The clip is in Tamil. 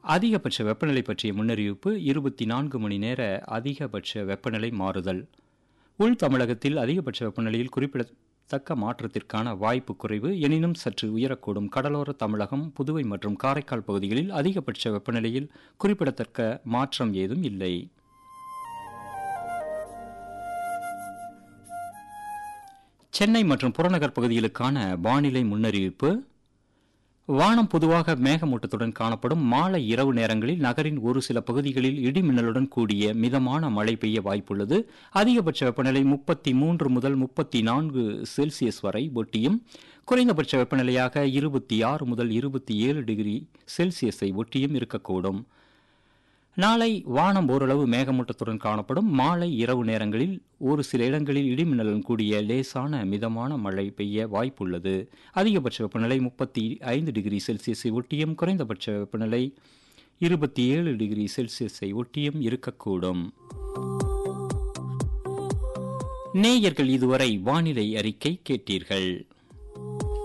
அதிகபட்ச வெப்பநிலை பற்றிய முன்னறிவிப்பு இருபத்தி நான்கு மணி நேர அதிகபட்ச வெப்பநிலை மாறுதல் உள் தமிழகத்தில் அதிகபட்ச வெப்பநிலையில் குறிப்பிடத்தக்க மாற்றத்திற்கான வாய்ப்பு குறைவு எனினும் சற்று உயரக்கூடும் கடலோர தமிழகம் புதுவை மற்றும் காரைக்கால் பகுதிகளில் அதிகபட்ச வெப்பநிலையில் குறிப்பிடத்தக்க மாற்றம் ஏதும் இல்லை சென்னை மற்றும் புறநகர் பகுதிகளுக்கான வானிலை முன்னறிவிப்பு வானம் பொதுவாக மேகமூட்டத்துடன் காணப்படும் மாலை இரவு நேரங்களில் நகரின் ஒரு சில பகுதிகளில் இடிமின்னலுடன் கூடிய மிதமான மழை பெய்ய வாய்ப்புள்ளது அதிகபட்ச வெப்பநிலை முப்பத்தி மூன்று முதல் முப்பத்தி நான்கு செல்சியஸ் வரை ஒட்டியும் குறைந்தபட்ச வெப்பநிலையாக இருபத்தி ஆறு முதல் இருபத்தி ஏழு டிகிரி செல்சியஸை ஒட்டியும் இருக்கக்கூடும் நாளை வானம் ஓரளவு மேகமூட்டத்துடன் காணப்படும் மாலை இரவு நேரங்களில் ஒரு சில இடங்களில் இடிமின்னலுடன் கூடிய லேசான மிதமான மழை பெய்ய வாய்ப்புள்ளது அதிகபட்ச வெப்பநிலை முப்பத்தி ஐந்து டிகிரி செல்சியஸை ஒட்டியும் குறைந்தபட்ச வெப்பநிலை இருபத்தி ஏழு டிகிரி செல்சியஸை ஒட்டியும் இருக்கக்கூடும் நேயர்கள் இதுவரை வானிலை அறிக்கை கேட்டீர்கள்